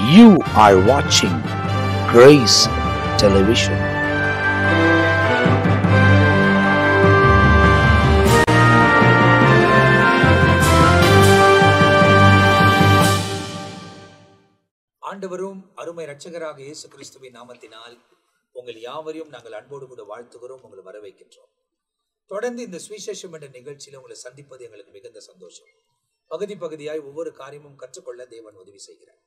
You are watching Grace Television. ஆண்டவரும் அருமை இரட்சகராக இயேசு கிறிஸ்துவின் நாமத்தினால் உங்கள் யாவரையும் நாங்கள் அன்போடு கூட வாழ்த்துகிறோம் உங்களை வரவேற்கின்றோம் தொடர்ந்து இந்த சுவிசேஷம் என்ற நிகழ்ச்சியில் உங்களை சந்திப்பது எங்களுக்கு மிகுந்த சந்தோஷம் பகுதி பகுதியாய் ஒவ்வொரு காரியமும் கற்றுக்கொள்ள தேவன் உதவி செய்கிறார்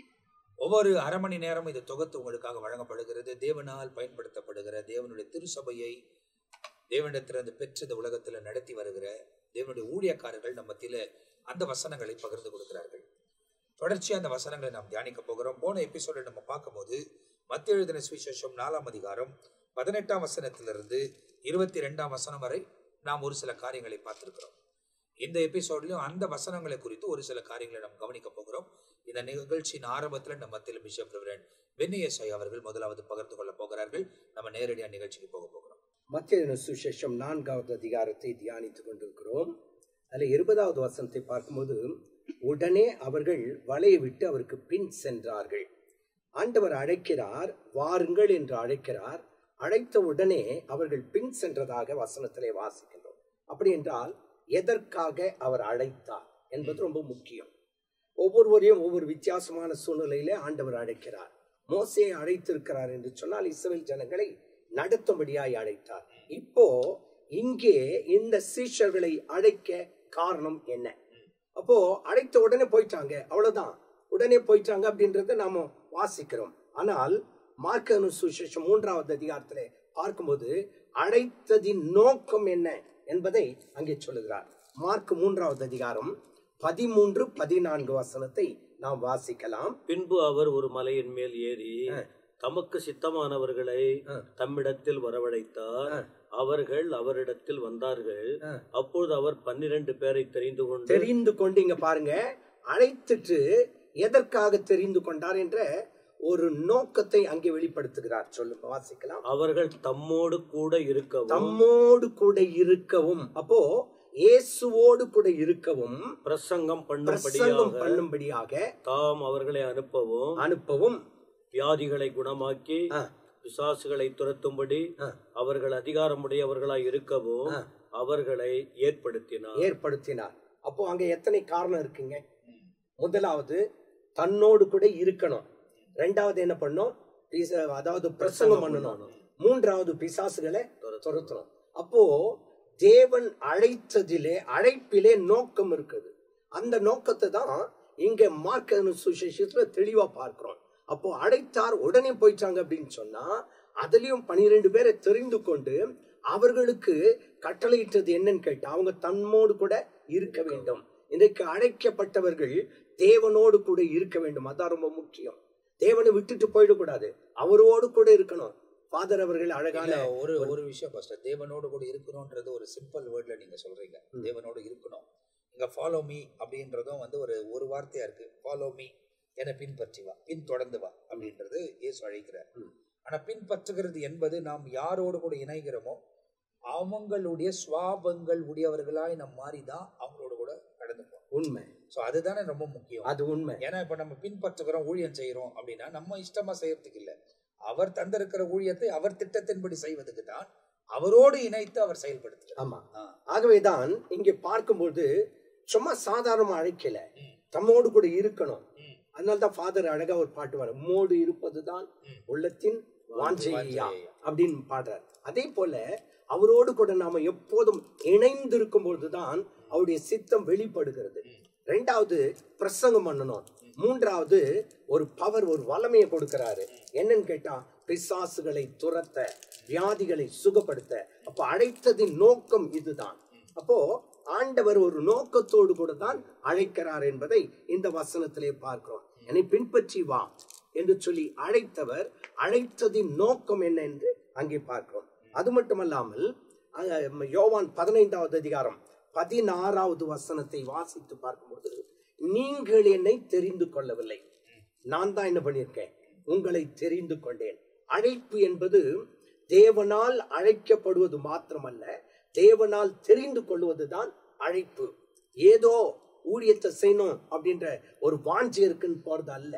ஒவ்வொரு அரை மணி நேரம் இது தொகுத்து உங்களுக்காக வழங்கப்படுகிறது தேவனால் பயன்படுத்தப்படுகிற தேவனுடைய திருசபையை தேவனிடத்திலிருந்து பெற்று இந்த உலகத்தில் நடத்தி வருகிற தேவனுடைய ஊழியக்காரர்கள் நம்ம மத்தியில அந்த வசனங்களை பகிர்ந்து கொடுக்கிறார்கள் தொடர்ச்சியாக அந்த வசனங்களை நாம் தியானிக்க போகிறோம் போன எபிசோட நம்ம பார்க்கும்போது மத்திய எழுதின சுவிசேஷம் நாலாம் அதிகாரம் பதினெட்டாம் வசனத்திலிருந்து இருபத்தி ரெண்டாம் வசனம் வரை நாம் ஒரு சில காரியங்களை பார்த்திருக்கிறோம் இந்த எபிசோட்லயும் அந்த வசனங்களை குறித்து ஒரு சில காரியங்களை நாம் கவனிக்க போகிறோம் இந்த நிகழ்ச்சியின் ஆரம்பத்தில் நம்ம மத்தியில் பிஷப் ரெவரன் வென்னியசாய் அவர்கள் முதலாவது பகிர்ந்து கொள்ள போகிறார்கள் நம்ம நேரடியாக நிகழ்ச்சிக்கு போக போகிறோம் மத்திய சுசேஷம் நான்காவது அதிகாரத்தை தியானித்துக் கொண்டிருக்கிறோம் அதில் இருபதாவது வசனத்தை பார்க்கும்போது உடனே அவர்கள் வலையை விட்டு அவருக்கு பின் சென்றார்கள் ஆண்டவர் அழைக்கிறார் வாருங்கள் என்று அழைக்கிறார் அழைத்த உடனே அவர்கள் பின் சென்றதாக வசனத்திலே வாசிக்கின்றோம் அப்படி என்றால் எதற்காக அவர் அழைத்தார் என்பது ரொம்ப முக்கியம் ஒவ்வொருவரையும் ஒவ்வொரு வித்தியாசமான சூழ்நிலையிலே ஆண்டவர் அழைக்கிறார் மோசையை அழைத்திருக்கிறார் என்று சொன்னால் இஸ்ரவேல் ஜனங்களை நடத்தும்படியாய் அழைத்தார் இப்போ இங்கே இந்த சீஷர்களை அழைக்க காரணம் என்ன அப்போ அழைத்த உடனே போயிட்டாங்க அவ்வளவுதான் உடனே போயிட்டாங்க அப்படின்றத நாம வாசிக்கிறோம் ஆனால் மார்க்கனு சுசேஷம் மூன்றாவது அதிகாரத்திலே பார்க்கும்போது அழைத்ததின் நோக்கம் என்ன என்பதை அங்கே சொல்லுகிறார் மார்க் மூன்றாவது அதிகாரம் பதிமூன்று பதினான்கு வசனத்தை நாம் வாசிக்கலாம் பின்பு அவர் ஒரு மலையின் மேல் ஏறி தமக்கு சித்தமானவர்களை தம்மிடத்தில் வரவழைத்தார் அவர்கள் அவரிடத்தில் வந்தார்கள் அப்பொழுது அவர் பன்னிரண்டு பேரை தெரிந்து கொண்டு தெரிந்து கொண்டு இங்க பாருங்க அழைத்துட்டு எதற்காக தெரிந்து கொண்டார் என்ற ஒரு நோக்கத்தை அங்கே வெளிப்படுத்துகிறார் சொல்லுங்க வாசிக்கலாம் அவர்கள் தம்மோடு கூட இருக்கவும் தம்மோடு கூட இருக்கவும் அப்போ இயேசுவோடு கூட இருக்கவும் பிரசங்கம் பிரசங்கம் பண்ணும்படியாக பண்ணும்படியாக தாம் அவர்களை அனுப்பவும் அனுப்பவும் வியாதிகளை குணமாக்கி ஆ. பிசாசுகளை துரத்தும்படி ஆ. அவர்கள் அதிகாரமுடையவர்களாய் இருக்கவும் ஆ. அவர்களை ஏற்படுத்தினார் ஏற்படுத்தினார் அப்போ அங்க எத்தனை காரணம் இருக்குங்க முதலாவது தன்னோடு கூட இருக்கணும் ரெண்டாவது என்ன பண்ணும் பிச- அதாவது பிரசங்கம் பண்ணணும் மூன்றாவது பிசாசுகளை துரத்தணும் அப்போ தேவன் அழைத்ததிலே அழைப்பிலே நோக்கம் இருக்குது அந்த நோக்கத்தை தான் இங்க மார்க்க சுசேஷத்துல தெளிவா பார்க்கிறோம் அப்போ அழைத்தார் உடனே போயிட்டாங்க அப்படின்னு சொன்னா அதுலயும் பனிரெண்டு பேரை தெரிந்து கொண்டு அவர்களுக்கு கட்டளையிட்டது என்னன்னு கேட்டா அவங்க தம்மோடு கூட இருக்க வேண்டும் இன்றைக்கு அழைக்கப்பட்டவர்கள் தேவனோடு கூட இருக்க வேண்டும் அதான் ரொம்ப முக்கியம் தேவனை விட்டுட்டு போயிடக்கூடாது அவரோடு கூட இருக்கணும் ஃபாதர் அவர்கள் அழகான இல்ல, ஒரு ஒரு விஷயம் பாஸ்டர் தேவனோடு கூட இருக்கணும்ன்றது ஒரு சிம்பிள் வேர்ட்ல நீங்க சொல்றீங்க தேவனோடு இருக்கணும் இங்க ஃபாலோ மீ அப்படின்றதும் வந்து ஒரு ஒரு வார்த்தையா இருக்கு ஃபாலோ மீ என பின்பற்றி வா பின் தொடர்ந்து வா அப்படின்றது இயேசு அழைக்கிறார் ஆனா பின்பற்றுகிறது என்பது நாம் யாரோடு கூட இணைகிறோமோ அவங்களுடைய சுவாபங்கள் உடையவர்களாய் நம் மாறிதான் அவங்களோட கூட கடந்து போறோம் உண்மை ஸோ அதுதானே ரொம்ப முக்கியம் அது உண்மை ஏன்னா இப்ப நம்ம பின்பற்றுகிறோம் ஊழியம் செய்யறோம் அப்படின்னா நம்ம இஷ்டமா செய்யறதுக்கு இல்ல அவர் தந்திருக்கிற ஊழியத்தை அவர் திட்டத்தின்படி செய்வதற்கு தான் அவரோடு இணைத்து அவர் செயல்படுத்துகிறார் ஆமா ஆ. ஆகவேதான் இங்கே பார்க்கும்போது சும்மா சாதாரணமா அழைக்கல தம்மோடு கூட இருக்கணும் ம். அதனால தான் ஃபாதர் அழகா ஒரு பாட்டு வர மோடு இருப்பதுதான் ம். உள்ளத்தின் வாஞ்சையா வாஞ்சையா. அப்படின்னு பாடுறார் அதே போல அவரோடு கூட நாம எப்போதும் இணைந்திருக்கும் பொழுதுதான் அவருடைய சித்தம் வெளிப்படுகிறது ரெண்டாவது பிரசங்கம் பண்ணணும் மூன்றாவது ஒரு பவர் ஒரு வல்லமையை கொடுக்கிறாரு என்னன்னு கேட்டா பிசாசுகளை துரத்த வியாதிகளை சுகப்படுத்த அப்ப அழைத்ததின் நோக்கம் இதுதான் அப்போ ஆண்டவர் ஒரு நோக்கத்தோடு கூட தான் அழைக்கிறார் என்பதை இந்த வசனத்திலே பார்க்கிறோம் என்னை பின்பற்றி வா என்று சொல்லி அழைத்தவர் அழைத்ததின் நோக்கம் என்ன என்று அங்கே பார்க்கிறோம் அது மட்டுமல்லாமல் அஹ், யோவான் பதினைந்தாவது அதிகாரம் பதினாறாவது வசனத்தை வாசித்து பார்க்கும்போது நீங்கள் என்னை தெரிந்து கொள்ளவில்லை நான் தான் என்ன பண்ணியிருக்கேன் உங்களை தெரிந்து கொண்டேன் அழைப்பு என்பது தேவனால் அழைக்கப்படுவது மாத்திரமல்ல தேவனால் தெரிந்து கொள்வதுதான் அழைப்பு ஏதோ ஊழியத்தை செய்யணும் அப்படின்ற ஒரு வாஞ்சி இருக்குன்னு போறது அல்ல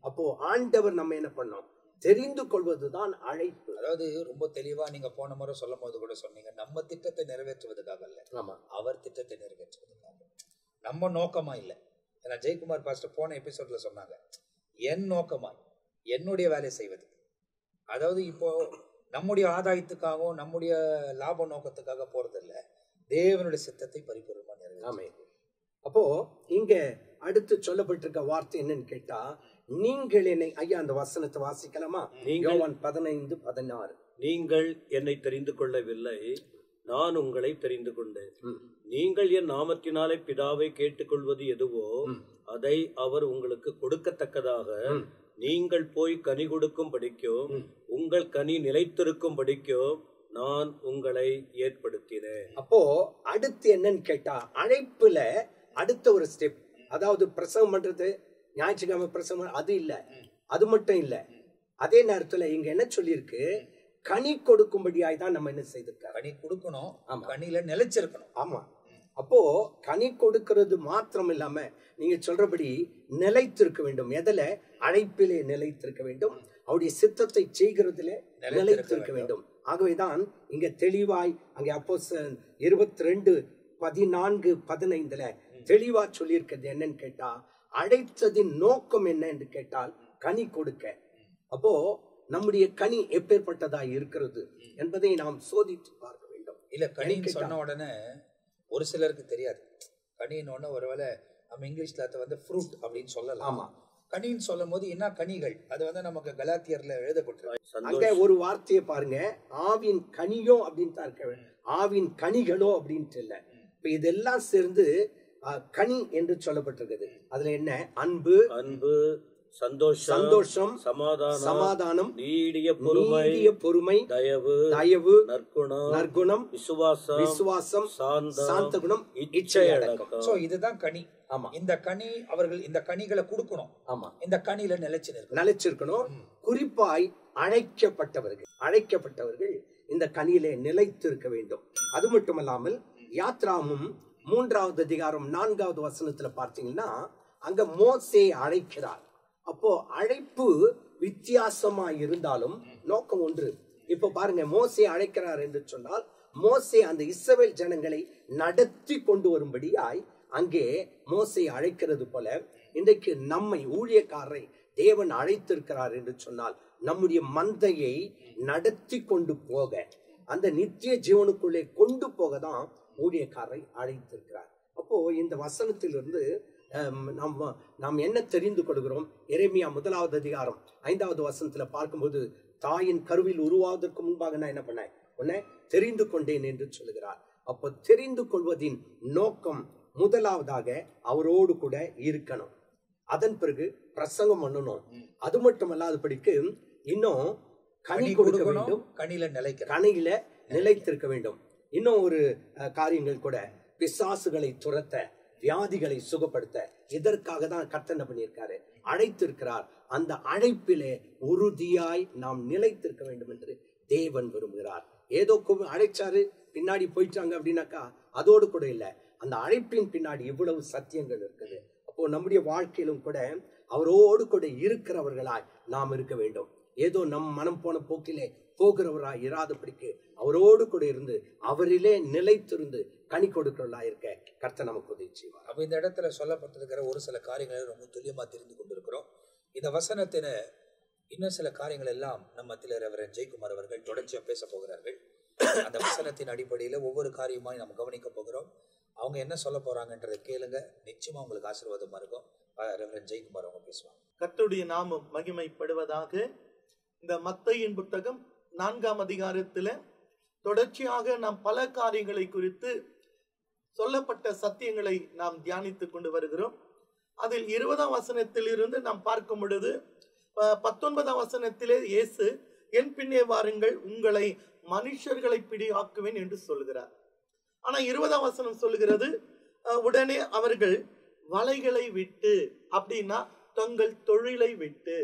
அப்போ ஆண்டவர் நம்ம என்ன பண்ணோம் தெரிந்து கொள்வதுதான் அழைப்பு அதாவது ரொம்ப தெளிவா நீங்க போன முறை சொல்லும் போது கூட சொன்னீங்க நம்ம திட்டத்தை நிறைவேற்றுவதற்காக அல்ல ஆமா அவர் திட்டத்தை நிறைவேற்றுவதற்காக நம்ம நோக்கமா இல்லை ஏன்னா ஜெயக்குமார் பாஸ்டர் போன எபிசோட்ல சொன்னாங்க என் நோக்கமாய் என்னுடைய வேலை செய்வது அதாவது இப்போ நம்முடைய ஆதாயத்துக்காகவும் நம்முடைய லாப நோக்கத்துக்காக போறதில்ல தேவனுடைய சித்தத்தை பரிபூர்ணமா நிறைவேற்ற ஆமே அப்போ இங்க அடுத்து சொல்லப்பட்டிருக்க வார்த்தை என்னன்னு கேட்டா நீங்கள் என்னை ஐயா அந்த வசனத்தை வாசிக்கலாமா நீங்கள்- யோவான் பதினைந்து பதினாறு நீங்கள் என்னை தெரிந்து கொள்ளவில்லை நான் உங்களை தெரிந்து கொண்டேன் ம். நீங்கள் என் நாமத்தினாலே பிதாவை கேட்டுக்கொள்வது எதுவோ ம். அதை அவர் உங்களுக்கு கொடுக்கத்தக்கதாக ம். நீங்கள் போய் கனி கொடுக்கும் படிக்கும் ம். உங்கள் கனி நிலைத்திருக்கும் படிக்கும் நான் உங்களை ஏற்படுத்தினேன் அப்போ அடுத்து என்னன்னு கேட்டா அழைப்புல அடுத்த ஒரு ஸ்டெப் அதாவது பிரசவம் பண்றது ஞாயிற்றுக்கிழமை பிரசவம் அது இல்ல அது மட்டும் இல்ல அதே நேரத்துல இங்க என்ன சொல்லியிருக்கு கனி கொடுக்கும்படியாய் தான் நம்ம என்ன செய்திருக்காரு கனி கொடுக்கணும் ஆமா. கனியில நிலைச்சிருக்கணும் ஆமா அப்போ கனி கொடுக்கிறது மாத்திரம் இல்லாம நீங்க சொல்றபடி நிலைத்திருக்க வேண்டும் எதுல அழைப்பிலே நிலைத்திருக்க வேண்டும் அவருடைய சித்தத்தை செய்கிறதுல நிலைத்திருக்க நிலைத்திருக்க வேண்டும் ஆகவேதான் இங்க தெளிவாய் அங்கே அப்போ இருபத்தி ரெண்டு பதினான்கு பதினைந்துல தெளிவா சொல்லியிருக்கிறது என்னன்னு கேட்டா அழைத்ததின் நோக்கம் என்ன என்று கேட்டால் கனி கொடுக்க அப்போ நம்முடைய கனி எப்பேற்பட்டதா இருக்கிறது என்பதை நாம் சோதித்து பார்க்க வேண்டும் இல்ல கனின்னு கேட்டா- சொன்ன உடனே ஒரு சிலருக்கு தெரியாது கனின்னு உடனே ஒருவேளை நம்ம இங்கிலீஷ்ல அதை வந்து ஃப்ரூட் அப்படின்னு சொல்லலாம் ஆமா கனின்னு சொல்லும் போது என்ன கனிகள் அது வந்து நமக்கு கலாத்தியர்ல எழுதப்பட்டிருக்கு அங்க சந்தோஷம் ஒரு வார்த்தையை பாருங்க ஆவின் கனியோ அப்படின்னு தான் இருக்க வேண்டும். ஆவின் கனிகளோ அப்படின்ட்டு இல்ல இப்ப இதெல்லாம் சேர்ந்து அஹ், கனி என்று சொல்லப்பட்டிருக்குது அதுல என்ன அன்பு அன்பு சந்தோஷம் சந்தோஷம் சமாதானம் சமாதானம் நீடிய பொறுமை நீடிய பொறுமை தயவு தயவு நற்குணம் நற்குணம் விசுவாசம் விசுவாசம் சாந்தம் சாந்த குணம் இச்சை இச்சை அடக்கம் சோ இதுதான் கனி ஆமா இந்த கனி அவர்கள் இந்த கனிகளை கொடுக்கணும் ஆமா இந்த கனியில நிலைச்சு நிற்கணும் நிலைச்சிருக்கணும் குறிப்பாய் அழைக்கப்பட்டவர்கள் அழைக்கப்பட்டவர்கள் இந்த கனியிலே நிலைத்திருக்க வேண்டும் அது மட்டுமல்லாமல் யாத்ராமும் மூன்றாவது அதிகாரம் நான்காவது வசனத்துல பார்த்தீங்கன்னா அங்க மோசே அழைக்கிறார் அப்போ அழைப்பு வித்தியாசமா இருந்தாலும் நோக்கம் ஒன்று இப்ப பாருங்க மோசே அழைக்கிறார் என்று சொன்னால் மோசே அந்த இஸ்ரவேல் ஜனங்களை நடத்தி கொண்டு வரும்படியாய் அங்கே மோசே அழைக்கிறது போல இன்றைக்கு நம்மை ஊழியக்காரரை தேவன் அழைத்திருக்கிறார் என்று சொன்னால் நம்முடைய மந்தையை நடத்தி கொண்டு போக அந்த நித்திய ஜீவனுக்குள்ளே கொண்டு போக தான் ஊழியக்காரரை அழைத்திருக்கிறார் அப்போ இந்த வசனத்திலிருந்து அம், நம்ம நாம் என்ன தெரிந்து கொள்கிறோம் எரேமியா முதலாவது அதிகாரம் ஐந்தாவது வசனத்துல பார்க்கும்போது தாயின் கருவில் உருவாவதற்கு முன்பாக நான் என்ன பண்ணேன் உன்னை தெரிந்து கொண்டேன் என்று சொல்லுகிறார் அப்போ தெரிந்து கொள்வதின் நோக்கம் முதலாவதாக அவரோடு கூட இருக்கணும் அதன் பிறகு பிரசங்கம் பண்ணணும் அது மட்டுமல்லாதபடிக்கு இன்னும் கனி கொடுக்க வேண்டும் கனியில நிலைக்கணும் கனையில நிலைத்திருக்க வேண்டும் இன்னும் ஒரு அஹ், காரியங்கள் கூட பிசாசுகளை துரத்த வியாதிகளை சுகப்படுத்த இதற்காக தான் கர்த்தனை பண்ணியிருக்காரு அழைத்திருக்கிறார் அந்த அழைப்பிலே உறுதியாய் நாம் நிலைத்திருக்க வேண்டும் என்று தேவன் விரும்புகிறார் ஏதோ கு- அழைச்சாரு பின்னாடி போயிட்டாங்க அப்படின்னாக்கா அதோடு கூட இல்லை அந்த அழைப்பின் பின்னாடி இவ்வளவு சத்தியங்கள் இருக்குது அப்போ நம்முடைய வாழ்க்கையிலும் கூட அவரோடு கூட இருக்கிறவர்களாய் நாம் இருக்க வேண்டும் ஏதோ நம் மனம் போன போக்கிலே போகிறவராய் இராதபடிக்கு அவரோடு கூட இருந்து அவரிலே நிலைத்திருந்து கனி கொடுக்கிறவர்களாய் இருக்க கர்த்தர் நமக்கு உதவி செய்வார் அப்ப இந்த இடத்துல சொல்லப்பட்டிருக்கிற ஒரு சில காரியங்களை ரொம்ப துல்லியமா தெரிந்து கொண்டிருக்கிறோம் இந்த வசனத்தின இன்னும் சில காரியங்கள் எல்லாம் நம்ம மத்தியில் ரெவரன் ஜெயக்குமார் அவர்கள் தொடர்ச்சியா பேச போகிறார்கள் அந்த வசனத்தின் அடிப்படையில ஒவ்வொரு காரியமாய் நம்ம கவனிக்க போகிறோம் அவங்க என்ன சொல்ல போறாங்கன்றதை கேளுங்க நிச்சயமா உங்களுக்கு ஆசீர்வாதமா இருக்கும் ரெவரன் ஜெயக்குமார் அவங்க பேசுவாங்க கர்த்தருடைய நாமம் மகிமைப்படுவதாக இந்த மத்தையின் புத்தகம் நான்காம் அதிகாரத்துல தொடர்ச்சியாக நாம் பல காரியங்களை குறித்து சொல்லப்பட்ட சத்தியங்களை நாம் தியானித்துக் கொண்டு வருகிறோம் அதில் இருபதாம் வசனத்தில் இருந்து நாம் பார்க்கும் பொழுது அஹ், பத்தொன்பதாம் வசனத்திலே இயேசு என் பின்னே வாருங்கள் உங்களை மனுஷர்களை பிடியாக்குவேன் என்று சொல்கிறார் ஆனா இருபதாம் வசனம் சொல்லுகிறது அஹ், உடனே அவர்கள் வலைகளை விட்டு அப்படின்னா தங்கள் தொழிலை விட்டு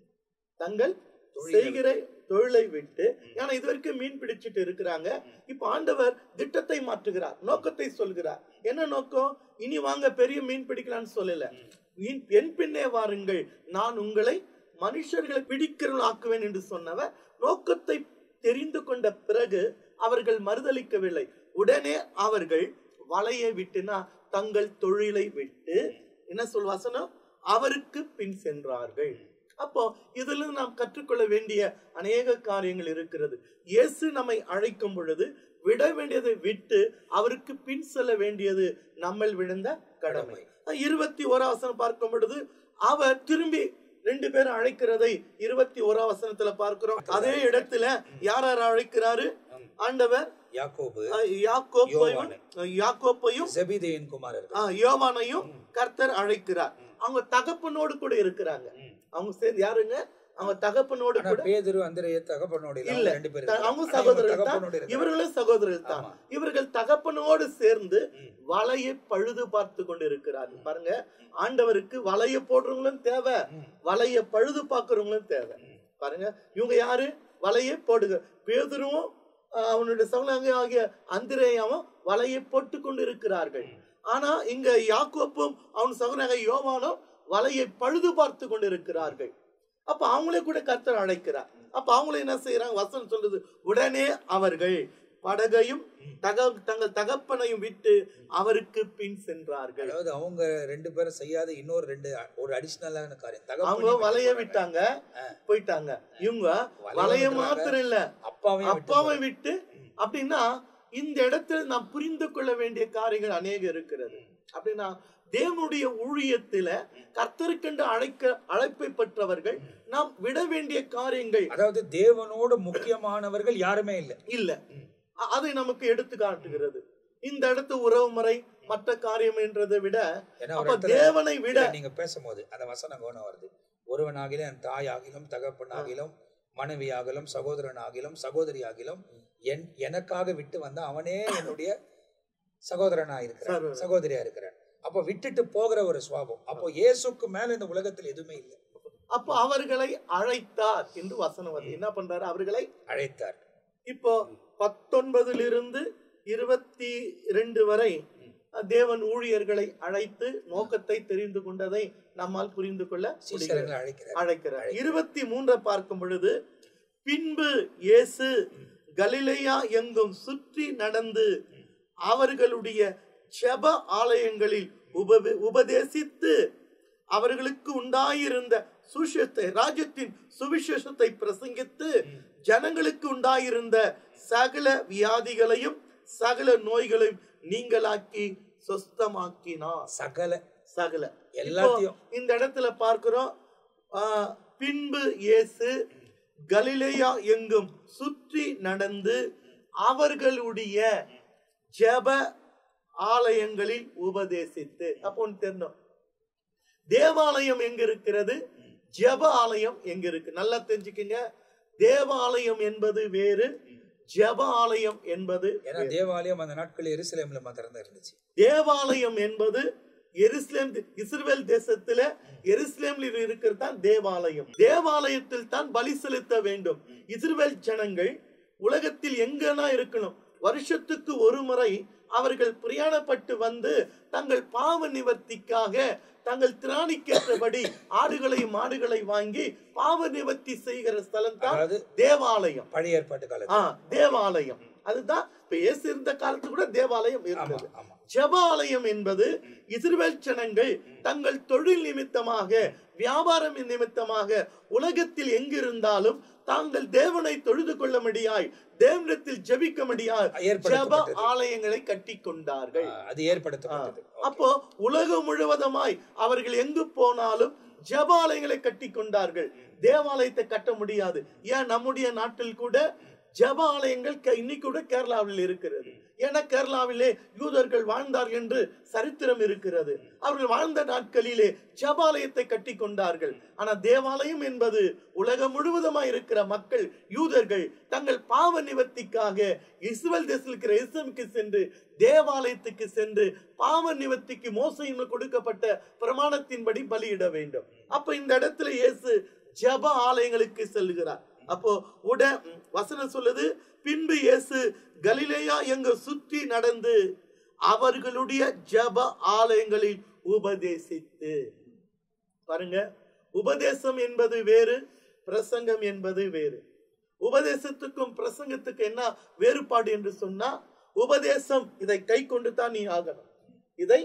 தங்கள் செய்கிற தொழிலை விட்டு ஏன்னா இது வரைக்கும் மீன் பிடிச்சிட்டு இருக்கிறாங்க இப்ப ஆண்டவர் திட்டத்தை மாற்றுகிறார் நோக்கத்தை சொல்கிறார் என்ன நோக்கம் இனி வாங்க பெரிய மீன் பிடிக்கலாம்னு சொல்லல மீன் என் பின்னே வாருங்கள் நான் உங்களை மனுஷர்களை பிடிக்கிறவர்கள் ஆக்குவேன் என்று சொன்னவர் நோக்கத்தை தெரிந்து கொண்ட பிறகு அவர்கள் மறுதளிக்கவில்லை உடனே அவர்கள் வலையை விட்டுனா தங்கள் தொழிலை விட்டு என்ன சொல் வசனம் அவருக்கு பின் சென்றார்கள் அப்போ இதுல நாம் கற்றுக்கொள்ள வேண்டிய அநேக காரியங்கள் இருக்கிறது இயேசு நம்மை அழைக்கும் பொழுது விட வேண்டியதை விட்டு அவருக்கு பின் செல்ல வேண்டியது நம்மள் விழுந்த கடமை இருபத்தி ஓரா வசனம் பார்க்கும் பொழுது அவர் திரும்பி ரெண்டு பேரும் அழைக்கிறதை இருபத்தி ஓரா வசனத்துல பார்க்கிறோம் அதே இடத்துல யார் யார் அழைக்கிறாரு ஆண்டவர் யாக்கோபு அஹ், யாக்கோப்பையும் யாக்கோப்பையும் ஜெபிதேயின் குமாரர்கள் ஆஹ், யோவானையும் கர்த்தர் அழைக்கிறார் அவங்க தகப்பனோடு கூட இருக்கிறாங்க அவங்க சேர்ந்து யாருங்க அவங்க தகப்பனோடு ஆனா கூட பேதுரு அந்திரைய தகப்பனோடு இல்ல இல்ல அவங்க ரெண்டு பேரும் த- இருக்காங்க. அவங்க ஆனா இவங்க சகோதரர்கள் தான் தகப்பனோடு இருக்காங்க. இவர்களும் சகோதரர்கள் தான் ஆமா. இவர்கள் தகப்பனோடு சேர்ந்து ம். வலையை பழுது பார்த்து கொண்டு இருக்கிறார்கள் பாருங்க ஆண்டவருக்கு வலைய போடுறவங்களும் தேவை ம். வலைய பழுது பார்க்கறவங்களும் தேவை ம். பாருங்க இவங்க யாரு வலையை போடுக பேதுருவும் ஆஹ், அவனுடைய சகலாங்க ஆகிய அந்திரேயாவும் வலையை போட்டு கொண்டு இருக்கிறார்கள் ஆனா இங்க யாக்கோப்பும் அவன் சகலாக யோவானும் வலையை பழுது பார்த்து கொண்டு இருக்கிறார்கள் அப்ப அவங்களே கூட கர்த்தர் அழைக்கிறார் அப்ப அவங்களே என்ன செய்யறாங்க வசனம் சொல்லுது உடனே அவர்கள் படகையும் தக தங்கள் தகப்பனையும் விட்டு அவருக்கு பின் சென்றார்கள் அதாவது அவங்க ரெண்டு பேரும் செய்யாத இன்னொரு ரெண்டு அ- ஒரு அடிஷனலான காரியம் அவங்க தகப்பனையும் வலைய விட்டு விட்டாங்க ஆ. போயிட்டாங்க இவங்க வலைய வலைய விட்டுறாங்க. மாத்திரம் இல்ல அப்பாவையும் விட்டு அப்பாவை போறாங்க. விட்டு அப்படின்னா இந்த இடத்துல நாம் புரிந்து கொள்ள வேண்டிய காரியங்கள் அநேகம் இருக்கிறது அப்படின்னா தேவனுடைய ஊழியத்தில கர்த்தருக்கென்று அழைக்க அழைப்பை பெற்றவர்கள் நாம் விட வேண்டிய காரியங்கள் அதாவது தேவனோடு முக்கியமானவர்கள் யாருமே இல்ல இல்ல அ- அதை நமக்கு எடுத்து காட்டுகிறது இந்த இடத்து உறவு முறை மற்ற காரியம் என்றதை விட ஏன்னா ஒரு அப்ப இடத்துல தேவனை விட இல்ல, நீங்க பேசும்போது அந்த வசனம் கவனம் வருது ஒருவனாகிலும் என் தாயாகிலும் தகப்பனாகிலும் மனைவியாகிலும் சகோதரனாகிலும் சகோதரியாகிலும் என் எனக்காக விட்டு வந்த அவனே என்னுடைய சகோதரனா இருக்கிறான் சகோதரன். சகோதரியா இருக்கிறான் அப்ப விட்டுட்டு போகிற ஒரு சுவாபம் அப்போ இயேசுக்கு மேல இந்த உலகத்தில் எதுவுமே இல்லை அப்ப அவர்களை அழைத்தார் என்று வசனம் வருது என்ன பண்றாரு அவர்களை அழைத்தார் இப்போ பத்தொன்பதிலிருந்து இருபத்தி ரெண்டு வரை தேவன் ஊழியர்களை அழைத்து நோக்கத்தை தெரிந்து கொண்டதை நம்மால் புரிந்து கொள்ள முடிகிறது. சீசரங்களை அழைக்கிறார் அழைக்கிறார் இருபத்தி மூன்றை பார்க்கும் பொழுது பின்பு இயேசு கலிலேயா எங்கும் சுற்றி நடந்து அவர்களுடைய ஜெப ஆலயங்களில் உப உபதேசித்து அவர்களுக்கு உண்டாயிருந்த சுவிசேஷத்தை ராஜ்யத்தின் சுவிசேஷத்தை பிரசங்கித்து ஜனங்களுக்கு உண்டாயிருந்த சகல வியாதிகளையும் சகல நோய்களையும் நீங்களாக்கி சொஸ்தமாக்கினார் சகல சகல எல்லாத்தையும். இப்போ இந்த இடத்துல பார்க்கிறோம் ஆ, பின்பு இயேசு கலிலேயா எங்கும் சுற்றி நடந்து அவர்களுடைய ஜெப ஆலயங்களில் உபதேசித்து அப்போ ஒண்ணு தெரியணும் தேவாலயம் எங்க இருக்கிறது ஜெப ஆலயம் எங்க இருக்கு நல்லா தெரிஞ்சுக்கங்க தேவாலயம் என்பது வேறு ஜெப ஆலயம் என்பது ஏன்னா தேவாலயம் அந்த நாட்கள் எருசலேம்ல மாத்திரம் தான் இருந்துச்சு தேவாலயம் என்பது எருசலேம் இஸ்ரவேல் தேசத்துல எருசலேமில் இருக்கிறது தான் தேவாலயம் தேவாலயத்தில் தான் பலி செலுத்த வேண்டும் இஸ்ரவேல் ஜனங்கள் உலகத்தில் எங்கன்னா இருக்கணும் வருஷத்துக்கு ஒரு முறை அவர்கள் பிரயாணப்பட்டு வந்து தங்கள் பாவ நிவர்த்திக்காக தங்கள் திராணிக்கேற்றபடி ஆடுகளையும் மாடுகளை வாங்கி பாவ நிவர்த்தி செய்கிற ஸ்தலம் தான் அதாவது தேவாலயம் பழைய ஏற்பாட்டு ஆ காலத்துல தேவாலயம் அதுதான் இப்ப இயேசு இருந்த காலத்து கூட தேவாலயம் ஆமா இருந்தது ஆமா ஜெபாலயம் என்பது இஸ்ரவேல் ஜனங்கள் தங்கள் தொழில் நிமித்தமாக வியாபாரம் நிமித்தமாக உலகத்தில் எங்கிருந்தாலும் தாங்கள் தேவனை தொழுது கொள்ள முடியாய் தேவனிடத்தில் ஜெபிக்க முடியாய் ஜெப ஏற்படுத்தப்பட்டது. ஆலயங்களை கட்டி கொண்டார்கள் ஆ, அது ஏற்படுத்தப்பட்டது அப்போ உலகம் முழுவதுமாய் அவர்கள் எங்கு போனாலும் ஜெபாலயங்களை கட்டி கொண்டார்கள் தேவாலயத்தை கட்ட முடியாது ஏன் நம்முடைய நாட்டில் கூட ஜெபாலயங்கள் க- இன்னைக்கு கூட கேரளாவில் இருக்கிறது ஏன்னா கேரளாவிலே யூதர்கள் வாழ்ந்தார்கள் என்று சரித்திரம் இருக்கிறது அவர்கள் வாழ்ந்த நாட்களிலே ஜெபாலயத்தை கட்டி கொண்டார்கள் ஆனா தேவாலயம் என்பது உலகம் முழுவதுமாய் இருக்கிற மக்கள் யூதர்கள் தங்கள் பாவ நிவர்த்திக்காக இஸ்ரேல் தேசத்தில் இருக்கிற இஸ்லாமுக்கு சென்று தேவாலயத்துக்கு சென்று பாவ நிவர்த்திக்கு மோசையில் கொடுக்கப்பட்ட பிரமாணத்தின்படி பலியிட வேண்டும் அப்ப இந்த இடத்துல இயேசு ஜெப ஆலயங்களுக்கு செல்கிறார் அப்போ உட வசனம் சொல்லுது பின்பு இயேசு கலிலேயா எங்க சுற்றி நடந்து அவர்களுடைய ஜெப ஆலயங்களில் உபதேசித்து பாருங்க உபதேசம் என்பது வேறு பிரசங்கம் என்பது வேறு உபதேசத்துக்கும் பிரசங்கத்துக்கு என்ன வேறுபாடு என்று சொன்னா உபதேசம் இதை கை கொண்டு தான் நீ ஆகணும் இதை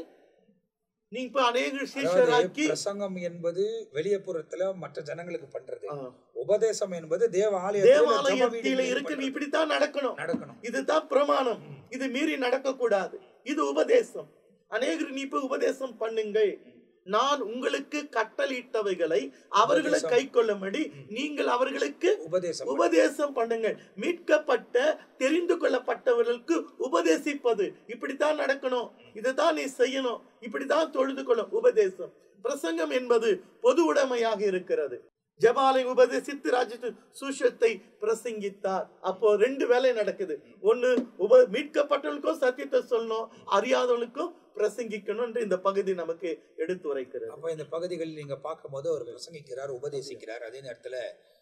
நீ இப்ப அநேக அதாவது சீஷராக்கி பிரசங்கம் என்பது வெளிய புறத்துல மற்ற ஜனங்களுக்கு பண்றது ஆ. உபதேசம் என்பது தேவ ஆலயத்துல ஜெப தேவாலயத்தில வீடுகளில் இருக்கு நீ பண்றது. இப்படித்தான் நடக்கணும் நடக்கணும் இதுதான் பிரமாணம் இது மீறி நடக்க கூடாது இது உபதேசம் அநேகர் நீ இப்ப உபதேசம் பண்ணுங்கள் நான் உங்களுக்கு கட்டளையிட்டவைகளை அவர்களை உபதேசம். கை கொள்ளும்படி நீங்கள் அவர்களுக்கு உபதேசம் உபதேசம் பண்ணுங்கள் மீட்கப்பட்ட தெரிந்து கொள்ளப்பட்டவர்களுக்கு உபதேசிப்பது இப்படித்தான் நடக்கணும் இதைத்தான் நீ செய்யணும் இப்படித்தான் தொழுது கொள்ளும் உபதேசம் பிரசங்கம் என்பது பொது உடைமையாக இருக்கிறது ஜபாலை உபதேசித்து ராஜ சுஷத்தை பிரசங்கித்தார் அப்போ ரெண்டு வேலை நடக்குது ஒண்ணு உப மீட்கப்பட்டவர்களுக்கும் சத்தியத்தை சொல்லணும் அறியாதவனுக்கும் பிரசங்கிக்கணும் என்று இந்த பகுதி நமக்கு எடுத்து உரைக்கிறது அப்ப இந்த பகுதிகளில் நீங்க பார்க்கும்போது அவர் பிரசங்கிக்கிறார் உபதேசிக்கிறார் அதே நேரத்துல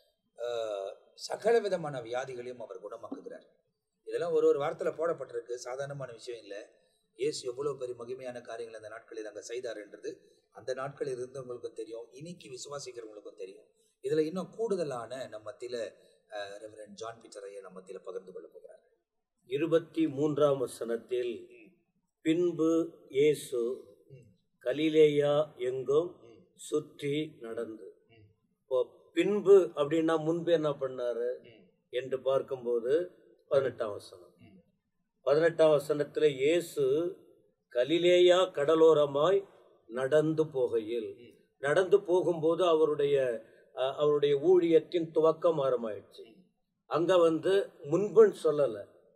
ஆஹ், சகல விதமான வியாதிகளையும் அவர் குணமாக்குகிறார் இதெல்லாம் ஒரு ஒரு வாரத்துல போடப்பட்டிருக்கு சாதாரணமான விஷயம் இல்லை இயேசு எவ்வளவு பெரிய மகிமையான காரியங்கள் அந்த நாட்களில் அங்க செய்தார்ன்றது அந்த நாட்களில் இருந்தவங்களுக்கும் தெரியும் இன்னைக்கு விசுவாசிக்கிறவங்களுக்கும் தெரியும் இதுல இன்னும் கூடுதலான நம்ம மத்தியில ரெவரன் ஜான் பீட்டரையை நம்ம மத்தியில பகிர்ந்து கொள்ள போகிறார் இருபத்தி மூன்றாம் வசனத்தில் பின்பு இயேசு கலிலேயா எங்கும் சுற்றி நடந்து இப்போ பின்பு அப்படின்னா முன்பு என்ன பண்ணாரு என்று பார்க்கும்போது பதினெட்டாம் வசனம் பதினெட்டாம் வசனத்துல இயேசு கலிலேயா கடலோரமாய் நடந்து போகையில் நடந்து போகும்போது அவருடைய அஹ், அவருடைய ஊழியத்தின் துவக்கம் ஆரம்பமாயிடுச்சு அங்க வந்து முன்புன்னு சொல்லல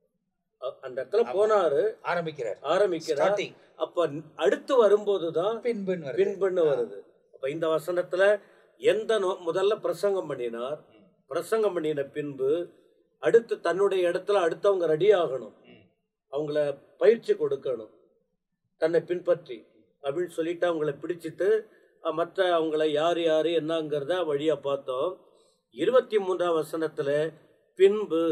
அ- அந்த இடத்துல போனாரு ஆரம்பிக்கிறார் ஆரம்பிக்கிறார் Starting. அப்ப அடுத்து வரும்போதுதான் பின்புன்னு வருது. பின்புன்னு வருது அப்ப இந்த வசனத்துல எந்த நோ- முதல்ல பிரசங்கம் பண்ணினார் பிரசங்கம் பண்ணின பின்பு அடுத்து தன்னுடைய இடத்துல அடுத்தவங்க ரெடி ஆகணும் அவங்கள பயிற்சி கொடுக்கணும் தன்னை பின்பற்றி அப்படின்னு சொல்லிட்டு அவங்கள பிடிச்சிட்டு அஹ், மற்ற அவங்கள யார் யார் என்னங்கிறத வழியா பார்த்தோம் இருபத்தி மூன்றாம் வசனத்துல பின்பு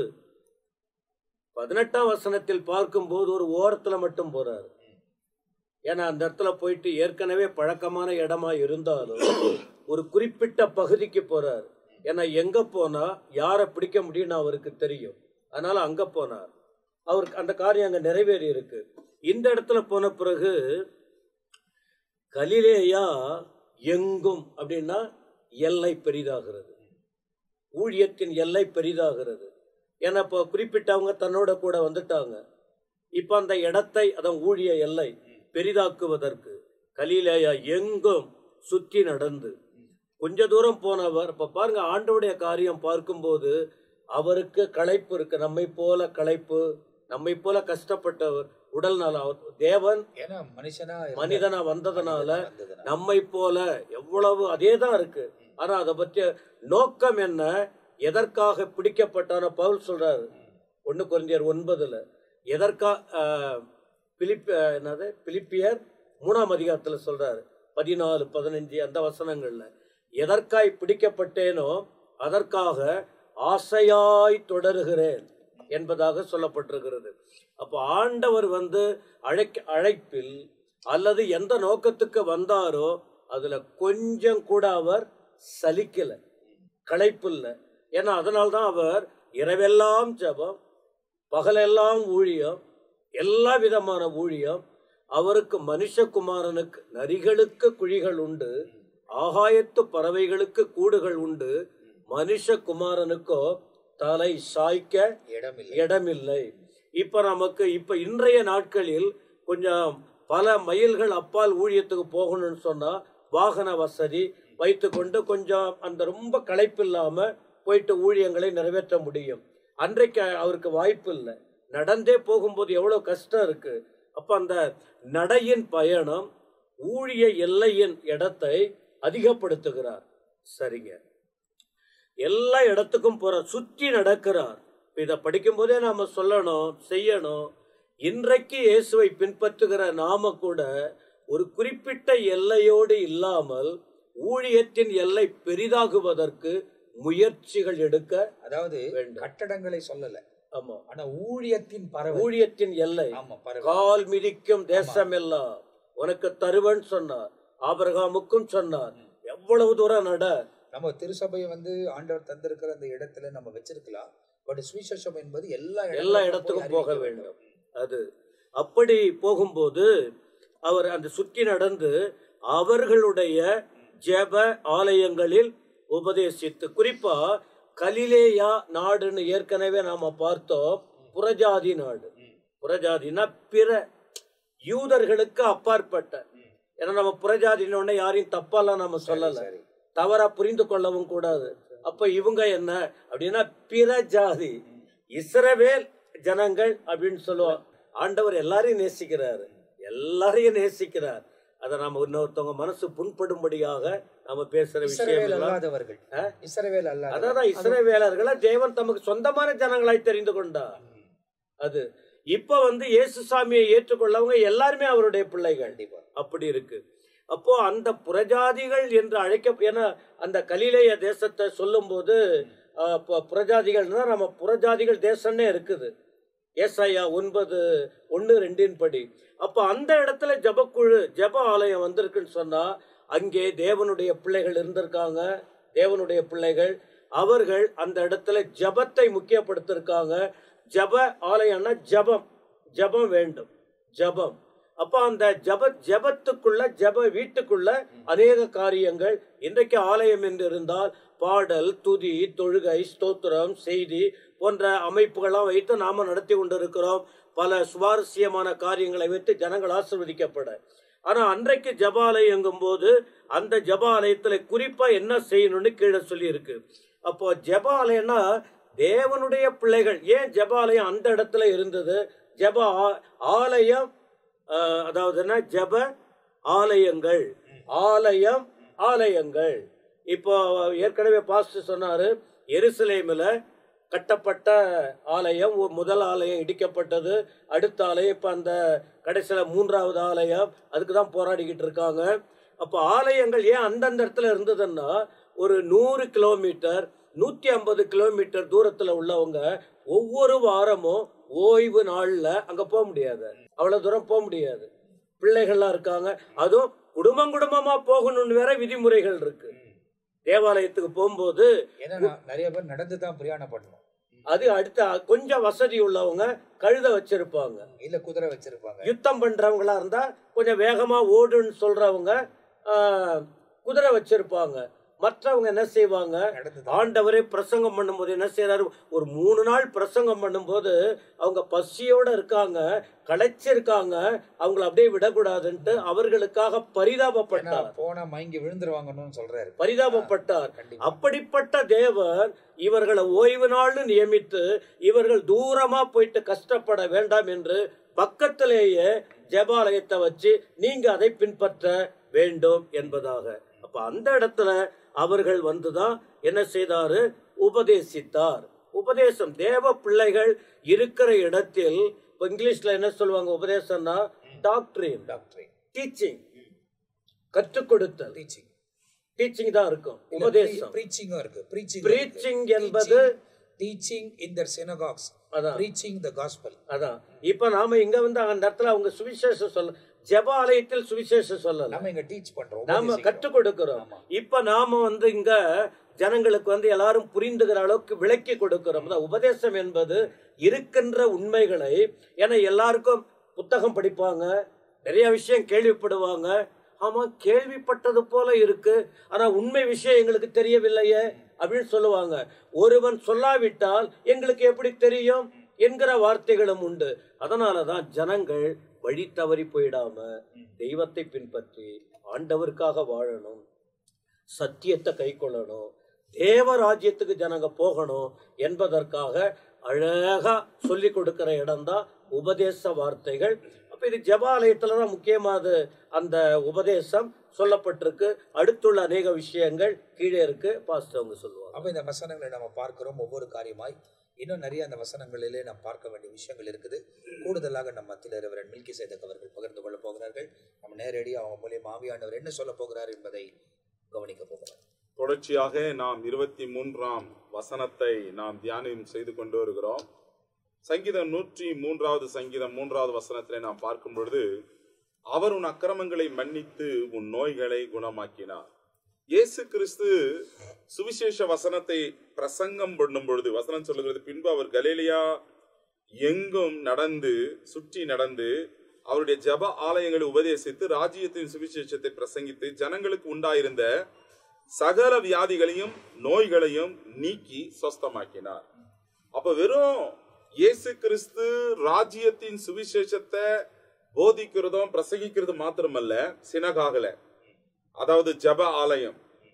பதினெட்டாம் வசனத்தில் பார்க்கும்போது ஒரு ஓரத்துல மட்டும் போறாரு ஏன்னா அந்த இடத்துல போயிட்டு ஏற்கனவே பழக்கமான இடமா இருந்தாலும் ஒரு குறிப்பிட்ட பகுதிக்கு போறார் ஏன்னா எங்க போனா யாரை பிடிக்க முடியும்னு அவருக்கு தெரியும் அதனால அங்க போனார் அவருக்கு அந்த காரியம் அங்க நிறைவேறி இருக்கு இந்த இடத்துல போன பிறகு கலிலேயா எங்கும் அப்படின்னா எல்லை பெரிதாகிறது ஊழியத்தின் எல்லை பெரிதாகிறது ஏன்னா இப்போ குறிப்பிட்டவங்க தன்னோட கூட வந்துட்டாங்க இப்போ அந்த இடத்தை அதான் ஊழிய எல்லை பெரிதாக்குவதற்கு கலிலேயா எங்கும் சுற்றி நடந்து கொஞ்ச தூரம் போனவர் இப்ப பாருங்க ஆண்டவுடைய காரியம் பார்க்கும்போது அவருக்கு களைப்பு இருக்கு நம்மை போல களைப்பு நம்மை போல கஷ்டப்பட்டவர் உடல் நலம் அவர் தேவன் ஏன்னா மனுஷனா இருந்தா- மனிதனா வந்ததுனால வந்ததுனால. நம்மை போல எவ்வளவு அதே தான் இருக்கு ஆனா அதை பற்றிய நோக்கம் என்ன எதற்காக பிடிக்கப்பட்டான பவுல் சொல்றாரு ஒண்ணு குறைஞ்சர் ஒன்பதுல எதற்கா ஆஹ், பிலிப் ஆஹ், என்னது பிலிப்பியர் மூணாம் அதிகாரத்துல சொல்றாரு பதினாலு பதினஞ்சு அந்த வசனங்கள்ல எதற்காய் பிடிக்கப்பட்டேனோ அதற்காக ஆசையாய் தொடருகிறேன் என்பதாக சொல்லப்பட்டிருக்கிறது அப்போ ஆண்டவர் வந்து அழைக்க அழைப்பில் அல்லது எந்த நோக்கத்துக்கு வந்தாரோ அதுல கொஞ்சம் கூட அவர் சலிக்கல களைப்பில்ல ஏன்னா அதனால்தான் அவர் இரவெல்லாம் ஜெபம் பகலெல்லாம் ஊழியம் எல்லா விதமான ஊழியம் அவருக்கு மனுஷகுமாரனுக்கு நரிகளுக்கு குழிகள் உண்டு ஆகாயத்து பறவைகளுக்கு கூடுகள் உண்டு மனுஷகுமாரனுக்கோ தலை சாய்க்க இடமில்லை இடமில்லை இப்ப நமக்கு இப்ப இன்றைய நாட்களில் கொஞ்சம் பல மைல்கள் அப்பால் ஊழியத்துக்கு போகணும்னு சொன்னா வாகன வசதி வைத்துக்கொண்டு கொஞ்சம் அந்த ரொம்ப களைப்பு இல்லாம போயிட்டு ஊழியங்களை நிறைவேற்ற முடியும் அன்றைக்கு அவருக்கு வாய்ப்பு இல்லை நடந்தே போகும்போது எவ்வளவு கஷ்டம் இருக்கு அப்ப அந்த நடையின் பயணம் ஊழிய எல்லையின் இடத்தை அதிகப்படுத்துகிறார் சரிங்க எல்லா இடத்துக்கும் போற சுற்றி நடக்கிறார் இப்ப இதை படிக்கும் போதே நாம சொல்லணும் செய்யணும் இன்றைக்கு இயேசுவை பின்பற்றுகிற நாம கூட ஒரு குறிப்பிட்ட எல்லையோடு இல்லாமல் ஊழியத்தின் எல்லை பெரிதாகுவதற்கு முயற்சிகள் எடுக்க அதாவது வேண்டும். கட்டடங்களை சொல்லல ஆமா ஆனா ஊழியத்தின் பறவை ஊழியத்தின் எல்லை ஆமா பறவை கால் மிதிக்கும் தேசமெல்லாம் உனக்கு தருவன் சொன்னார் ஆபிரகாமுக்கும் சொன்னார் எவ்வளவு இவ்வளவு தூரம் நட நம்ம திருசபையை வந்து ஆண்டவர் தந்திருக்கிற அந்த இடத்துல நம்ம வச்சிருக்கலாம் பட் சுவிசேஷம் என்பது எல்லா எல்லா இடங்களுக்கும் இடத்துக்கும் போய் போக அறிவிக்க வேண்டும் அது அப்படி போகும்போது அவர் அந்த சுற்றி நடந்து அவர்களுடைய ஜெப ஆலயங்களில் உபதேசித்து குறிப்பா கலிலேயா நாடுன்னு ஏற்கனவே நாம பார்த்தோம் புறஜாதி நாடு புறஜாதினா பிற யூதர்களுக்கு அப்பாற்பட்ட ஏன்னா நம்ம புறஜாதினோடனே யாரையும் தப்பாலாம் நம்ம சொல்லல சரி. தவறா புரிந்து கொள்ளவும் கூடாது அப்ப இவங்க என்ன அப்படின்னா பிற ஜாதி இஸ்ரவேல் ஜனங்கள் அப்படின்னு சொல்லுவோம் ஆண்டவர் எல்லாரையும் நேசிக்கிறாரு எல்லாரையும் நேசிக்கிறார் அதை நாம இன்னொருத்தவங்க மனசு புண்படும்படியாக நாம பேசுற விஷயம் இஸ்ரவேல் எல்லாம் அல்லாதவர்கள் இஸ்ரவேல் அல்லாத அதான் இஸ்ரவேலர்களை தேவன் தமக்கு சொந்தமான ஜனங்களாய் தெரிந்து கொண்டார் அது இப்ப வந்து இயேசு சாமியை ஏற்றுக்கொள்ளவங்க எல்லாருமே அவருடைய பிள்ளைகள் கண்டிப்பா அப்படி இருக்கு அப்போ அந்த புறஜாதிகள் என்று அழைக்க ஏன்னா அந்த கலிலேய தேசத்தை சொல்லும்போது அஹ், பு- புறஜாதிகள்னா நம்ம புறஜாதிகள் தேசம்னே இருக்குது ஏசாயா ஒன்பது ஒன்று ரெண்டின் படி அப்போ அந்த இடத்துல ஜபக்குழு ஜப ஆலயம் வந்திருக்குன்னு சொன்னா அங்கே தேவனுடைய பிள்ளைகள் இருந்திருக்காங்க தேவனுடைய பிள்ளைகள் அவர்கள் அந்த இடத்துல ஜபத்தை முக்கியப்படுத்திருக்காங்க ஜப ஆலயம்னா ஜபம் ஜபம் வேண்டும் ஜபம் அப்ப அந்த ஜப ஜபத்துக்குள்ள ஜப வீட்டுக்குள்ள அநேக காரியங்கள் இன்றைக்கு ஆலயம் என்று இருந்தால் பாடல் துதி தொழுகை ஸ்தோத்திரம் செய்தி போன்ற அமைப்புகள்லாம் வைத்து நாம நடத்தி கொண்டிருக்கிறோம் பல சுவாரஸ்யமான காரியங்களை வைத்து ஜனங்கள் ஆசிர்வதிக்கப்பட ஆனா அன்றைக்கு ஜபாலயங்கும் போது அந்த ஜபாலயத்துல குறிப்பா என்ன செய்யணும்னு கீழே சொல்லி இருக்கு அப்போ ஜபாலயம்னா தேவனுடைய பிள்ளைகள் ஏன் ஜபாலயம் அந்த இடத்துல இருந்தது ஜப ஆ- ஆலயம் ஆஹ், அதாவது என்ன ஜப ஆலயங்கள் ஆலயம் ஆலயங்கள் இப்போ ஏற்கனவே பாஸ்டர் சொன்னாரு எருசலேமில் கட்டப்பட்ட ஆலயம் ஒரு முதல் ஆலயம் இடிக்கப்பட்டது அடுத்த ஆலயம் இப்போ அந்த கடைசியில் மூன்றாவது ஆலயம் அதுக்கு தான் போராடிக்கிட்டு இருக்காங்க அப்போ ஆலயங்கள் ஏன் அந்தந்த இடத்துல இருந்ததுன்னா ஒரு நூறு கிலோமீட்டர் நூற்றி ஐம்பது கிலோமீட்டர் தூரத்தில் உள்ளவங்க ஒவ்வொரு வாரமும் ஓய்வு நாளில் அங்கே போக முடியாது அவ்வளோ தூரம் போக முடியாது பிள்ளைகள்லாம் இருக்காங்க அதுவும் குடும்பம் குடும்பமா போகணும்னு வேற விதிமுறைகள் இருக்கு தேவாலயத்துக்கு போகும்போது ஏன்னா நான் நிறைய பேர் நடந்து தான் பிரயாணம் பண்ணணும் அது அடுத்த கொஞ்சம் வசதி உள்ளவங்க கழுத வச்சிருப்பாங்க இல்ல குதிரை வச்சிருப்பாங்க யுத்தம் பண்றவங்களா இருந்தா கொஞ்சம் வேகமா ஓடுன்னு சொல்றவங்க ஆஹ், குதிரை வச்சிருப்பாங்க மற்றவங்க என்ன செய்வாங்க நடந்து ஆண்டவரே பிரசங்கம் பண்ணும்போது என்ன செய்யறாரு ஒரு மூணு நாள் பிரசங்கம் பண்ணும்போது அவங்க பசியோட இருக்காங்க களைச்சிருக்காங்க அவங்கள அப்படியே விடக்கூடாதுன்ட்டு அவர்களுக்காக பரிதாபப்பட்டார் போனா மயங்கி விழுந்துருவாங்கன்னு சொல்றாரு பரிதாபப்பட்டார் கண்டிப்பா. அப்படிப்பட்ட தேவன் இவர்களை ஓய்வு நாள்னு நியமித்து இவர்கள் தூரமா போயிட்டு கஷ்டப்பட வேண்டாம் என்று பக்கத்திலேயே ஜெபாலயத்தை வச்சு நீங்க அதை பின்பற்ற வேண்டும் என்பதாக அப்ப அந்த இடத்துல அவர்கள் வந்துதான் என்ன செய்தாரு உபதேசித்தார் உபதேசம் தேவ பிள்ளைகள் இருக்கிற இடத்தில் இப்ப இங்கிலீஷ்ல என்ன சொல்லுவாங்க உபதேசம்னா டாக்டரின் டாக்டரின் டீச்சிங் கற்றுக் கொடுத்தல் டீச்சிங் டீச்சிங் தான் இருக்கும் உபதேசம் ப்ரீச்சிங்கும் இருக்கு ப்ரீச்சிங் Preaching என்பது டீச்சிங் இன் தர் synagogues அதான் ப்ரீச்சிங் த gospel அதான் இப்ப நாம இங்க வந்து அந்த இடத்துல அவங்க சுவிசேஷம் சொல்ல ஜெப ஆலயத்தில் சுவிசேஷம் சொல்லல நம்ம இங்க டீச் பண்றோம் நாம உபதேசிக்கிறோம். கற்றுக் கொடுக்கிறோம் ஆமா. இப்ப நாம வந்து இங்க ஜனங்களுக்கு வந்து எல்லாரும் புரிந்துகிற அளவுக்கு விளக்கி கொடுக்கிறோம் அதான் உபதேசம் என்பது இருக்கின்ற உண்மைகளை ஏன்னா எல்லாருக்கும் புத்தகம் படிப்பாங்க நிறைய விஷயம் கேள்விப்படுவாங்க ஆமா கேள்விப்பட்டது போல இருக்கு ஆனா உண்மை விஷயம் எங்களுக்கு தெரியவில்லையே அப்படின்னு சொல்லுவாங்க ஒருவன் சொல்லாவிட்டால் எங்களுக்கு எப்படி தெரியும் என்கிற வார்த்தைகளும் உண்டு அதனாலதான் ஜனங்கள் வழி தவறி போயிடாம தெய்வத்தை பின்பற்றி ஆண்டவருக்காக வாழணும் சத்தியத்தை கை கொள்ளணும் தேவ ராஜ்யத்துக்கு ஜனங்க போகணும் என்பதற்காக அழகா சொல்லி கொடுக்கிற இடம்தான் உபதேச வார்த்தைகள் அப்ப இது ஜபாலயத்துல தான் முக்கியமானது அந்த உபதேசம் சொல்லப்பட்டிருக்கு அடுத்துள்ள அநேக விஷயங்கள் கீழே இருக்கு பாஸ்டர் அவங்க சொல்லுவாங்க அப்ப இந்த வசனங்களை நம்ம பார்க்கிறோம் ஒவ்வொரு காரியமாய் இன்னும் நிறைய அந்த வசனங்களிலே நாம் பார்க்க வேண்டிய விஷயங்கள் இருக்குது கூடுதலாக நம்ம மத்தியில் ரெவரன் மில்கி சேதக் அவர்கள் பகிர்ந்து கொள்ள போகிறார்கள் நம்ம நேரடியாக அவங்க மூலியம் ஆவியானவர் என்ன சொல்ல போகிறார் என்பதை கவனிக்க போகிறார் தொடர்ச்சியாக நாம் இருபத்தி மூன்றாம் வசனத்தை நாம் தியானம் செய்து கொண்டு வருகிறோம் சங்கீதம் நூற்றி மூன்றாவது சங்கீதம் மூன்றாவது வசனத்திலே நாம் பார்க்கும் பொழுது அவர் உன் அக்கிரமங்களை மன்னித்து உன் நோய்களை குணமாக்கினார் இயேசு கிறிஸ்து சுவிசேஷ வசனத்தை பிரசங்கம் பண்ணும் பொழுது வசனம் சொல்லுகிறது பின்பு அவர் கலேலியா எங்கும் நடந்து சுற்றி நடந்து அவருடைய ஜப ஆலயங்களை உபதேசித்து ராஜ்யத்தின் சுவிசேஷத்தை பிரசங்கித்து ஜனங்களுக்கு உண்டாயிருந்த சகல வியாதிகளையும் நோய்களையும் நீக்கி சொஸ்தமாக்கினார் அப்ப வெறும் இயேசு கிறிஸ்து ராஜ்யத்தின் சுவிசேஷத்தை போதிக்கிறதும் பிரசங்கிக்கிறது மாத்திரமல்ல சினகாகல அதாவது ஜப ஆலயம்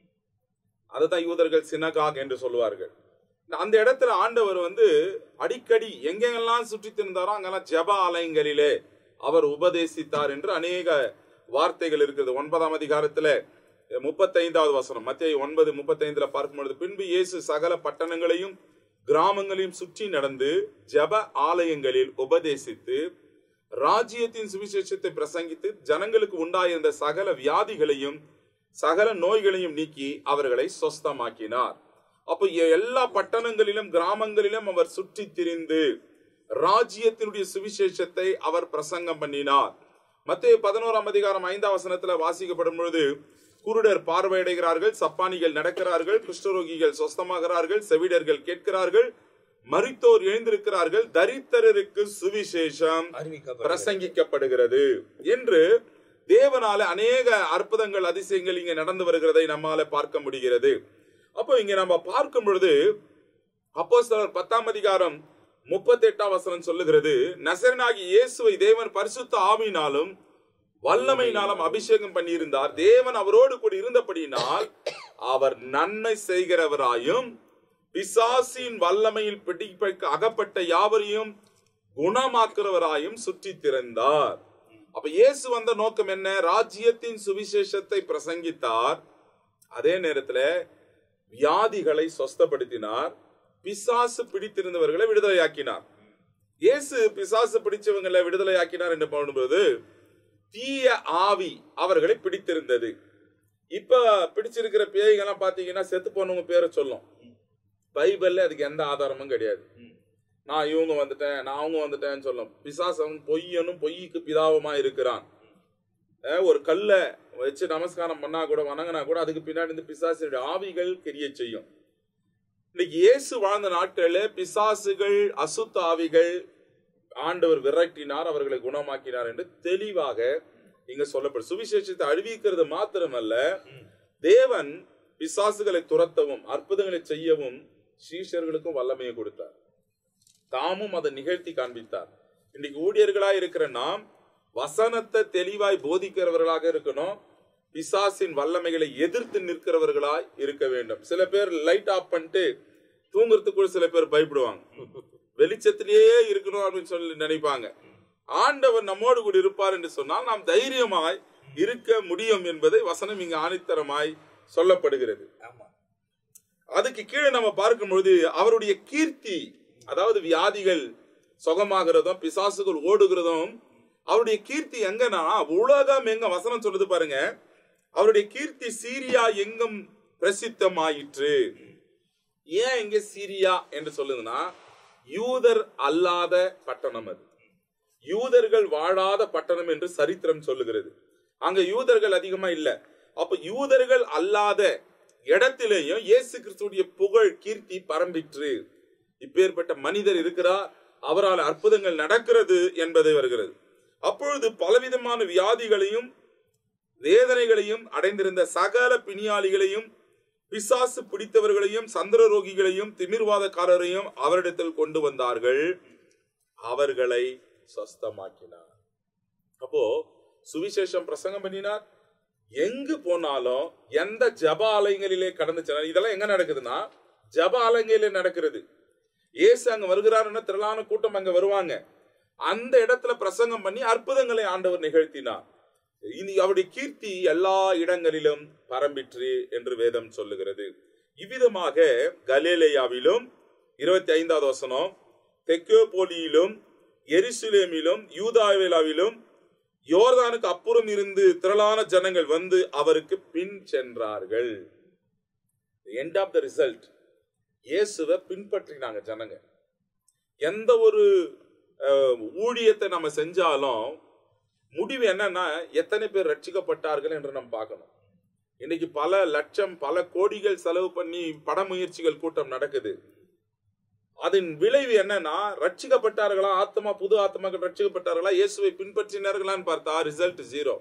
அதுதான் யூதர்கள் சினகாக் என்று சொல்லுவார்கள் அந்த இடத்துல ஆண்டவர் வந்து அடிக்கடி எங்கெங்கெல்லாம் சுற்றி திரிந்தாரோ அங்கெல்லாம் ஜப ஆலயங்களிலே அவர் உபதேசித்தார் என்று அநேக வார்த்தைகள் இருக்குது ஒன்பதாம் அதிகாரத்துல முப்பத்தைந்தாவது வசனம் மத்திய ஒன்பது முப்பத்தைந்துல பார்க்கும் பொழுது பின்பு இயேசு சகல பட்டணங்களையும் கிராமங்களையும் சுற்றி நடந்து ஜப ஆலயங்களில் உபதேசித்து ராஜ்யத்தின் சுவிசேஷத்தை பிரசங்கித்து ஜனங்களுக்கு உண்டாயிருந்த சகல வியாதிகளையும் சகல நோய்களையும் நீக்கி அவர்களை சொஸ்தமாக்கினார் அப்ப எ- எல்லா பட்டணங்களிலும் கிராமங்களிலும் அவர் சுற்றி திரிந்து ராஜ்யத்தினுடைய சுவிசேஷத்தை அவர் பிரசங்கம் பண்ணினார் மத்திய பதினோராம் அதிகாரம் ஐந்தாம் வசனத்துல வாசிக்கப்படும் பொழுது குருடர் பார்வையடைகிறார்கள் சப்பானிகள் நடக்கிறார்கள் குஷ்டரோகிகள் சொஸ்தமாகிறார்கள் செவிடர்கள் கேட்கிறார்கள் மரித்தோர் எழுந்திருக்கிறார்கள் தரித்திரருக்கு சுவிசேஷம் அறிவிக்கப்படும் பிரசங்கிக்கப்படுகிறது என்று தேவனால அநேக அற்புதங்கள் அதிசயங்கள் இங்க நடந்து வருகிறதை நம்மால பார்க்க முடிகிறது அப்போ இங்க நம்ம பார்க்கும் பொழுது அப்போஸ்தலர் பத்தாம் அதிகாரம் முப்பத்தி எட்டாம் வசனம் சொல்லுகிறது நசரனாகி இயேசுவை தேவன் பரிசுத்த ஆவியினாலும் வல்லமையினாலும் அபிஷேகம் பண்ணியிருந்தார் தேவன் அவரோடு கூட இருந்தபடியினால் அவர் நன்மை செய்கிறவராயும் பிசாசின் வல்லமையில் பிடிப்ப அகப்பட்ட யாவரையும் குணமாக்குறவராயும் சுற்றி திறந்தார் அப்ப இயேசு வந்த நோக்கம் என்ன ராஜ்யத்தின் சுவிசேஷத்தை பிரசங்கித்தார் அதே நேரத்துல வியாதிகளை சொஸ்தப்படுத்தினார் பிசாசு பிடித்திருந்தவர்களை விடுதலையாக்கினார் இயேசு பிசாசு பிடிச்சவங்களை விடுதலையாக்கினார் என்று பண்ணும்போது தீய ஆவி அவர்களை பிடித்திருந்தது இப்ப பிடிச்சிருக்கிற பேய்கள்லாம் பாத்தீங்கன்னா செத்து போனவங்க பேரை சொல்லும் பைபிள்ல அதுக்கு எந்த ஆதாரமும் கிடையாது நான் இவங்க வந்துட்டேன் நான் அவங்க வந்துட்டேன்னு சொல்லும் பிசாசவன் பொய்யனும் பொய்க்கு பிதாவுமா இருக்கிறான் அஹ் ஒரு கல்லை வச்சு நமஸ்காரம் பண்ணா கூட வணங்கினா கூட அதுக்கு பின்னாடி இந்த பிசாசினுடைய ஆவிகள் கிரிய செய்யும் இன்னைக்கு இயேசு வாழ்ந்த நாட்களில் பிசாசுகள் அசுத்த ஆவிகள் ஆண்டவர் விரட்டினார் அவர்களை குணமாக்கினார் என்று தெளிவாக இங்க சொல்லப்படும் சுவிசேஷத்தை அழிவிக்கிறது மாத்திரமல்ல தேவன் பிசாசுகளை துரத்தவும் அற்புதங்களை செய்யவும் சீஷர்களுக்கும் வல்லமையை கொடுத்தார் தாமும் அதை நிகழ்த்தி காண்பித்தார் இன்னைக்கு ஊழியர்களா இருக்கிற நாம் வசனத்தை தெளிவாய் போதிக்கிறவர்களாக இருக்கணும் பிசாசின் வல்லமைகளை எதிர்த்து நிற்கிறவர்களாய் இருக்க வேண்டும் சில பேர் லைட் ஆஃப் பண்ணிட்டு தூங்குறதுக்குள்ள சில பேர் பயப்படுவாங்க வெளிச்சத்திலேயே இருக்கணும் அப்படின்னு சொல்லி நினைப்பாங்க ஆண்டவர் நம்மோடு கூட இருப்பார் என்று சொன்னால் நாம் தைரியமாய் இருக்க முடியும் என்பதை வசனம் இங்கு ஆணித்தரமாய் சொல்லப்படுகிறது ஆமா அதுக்கு கீழே நம்ம பார்க்கும் பொழுது அவருடைய கீர்த்தி அதாவது வியாதிகள் சுகமாகிறதும் பிசாசுகள் ஓடுகிறதும் அவருடைய கீர்த்தி எங்கன்னா உலகம் எங்க வசனம் சொல்லுது பாருங்க அவருடைய கீர்த்தி சீரியா எங்கும் பிரசித்தமாயிற்று ஏன் இங்க சீரியா என்று சொல்லுதுன்னா யூதர் அல்லாத பட்டணம் அது யூதர்கள் வாழாத பட்டணம் என்று சரித்திரம் சொல்லுகிறது அங்க யூதர்கள் அதிகமா இல்ல அப்ப யூதர்கள் அல்லாத இடத்திலேயும் இயேசு கிறிஸ்துடைய புகழ் கீர்த்தி பரம்பிற்று இப்பேற்பட்ட மனிதர் இருக்கிறார் அவரால் அற்புதங்கள் நடக்கிறது என்பதை வருகிறது அப்பொழுது பலவிதமான வியாதிகளையும் வேதனைகளையும் அடைந்திருந்த சகல பிணியாளிகளையும் பிசாசு பிடித்தவர்களையும் சந்திர ரோகிகளையும் திமிர்வாதக்காரரையும் அவரிடத்தில் கொண்டு வந்தார்கள் அவர்களை சொஸ்தமாக்கினார் அப்போ சுவிசேஷம் பிரசங்கம் பண்ணினார் எங்கு போனாலும் எந்த ஜப ஆலயங்களிலே கடந்து சென்றார் இதெல்லாம் எங்க நடக்குதுன்னா ஜப ஆலயங்களிலே நடக்கிறது இயேசு அங்க வருகிறாருன்னா திரளான கூட்டம் அங்க வருவாங்க அந்த இடத்துல பிரசங்கம் பண்ணி அற்புதங்களை ஆண்டவர் நிகழ்த்தினார் இனி அவருடைய கீர்த்தி எல்லா இடங்களிலும் பரம்பிற்று என்று வேதம் சொல்லுகிறது இவ்விதமாக கலேலேயாவிலும் இருபத்தி ஐந்தாவது வசனம் தெக்கோபோலியிலும் எருசலேமிலும் யூதாவிலாவிலும் யோர்தானுக்கு அப்புறம் இருந்து திரளான ஜனங்கள் வந்து அவருக்கு பின் சென்றார்கள் எண்ட் ஆஃப் த ரிசல்ட் இயேசுவை பின்பற்றினாங்க ஜனங்க எந்த ஒரு அஹ், ஊழியத்தை நம்ம செஞ்சாலும் முடிவு என்னன்னா எத்தனை பேர் ரட்சிக்கப்பட்டார்கள் என்று நம்ம பார்க்கணும் இன்னைக்கு பல லட்சம் பல கோடிகள் செலவு பண்ணி பட முயற்சிகள் கூட்டம் நடக்குது அதன் விளைவு என்னன்னா ரட்சிக்கப்பட்டார்களா ஆத்மா புது ஆத்மாக்கள் ரட்சிக்கப்பட்டார்களா இயேசுவை பின்பற்றினார்களான்னு பார்த்தா ரிசல்ட் ஜீரோ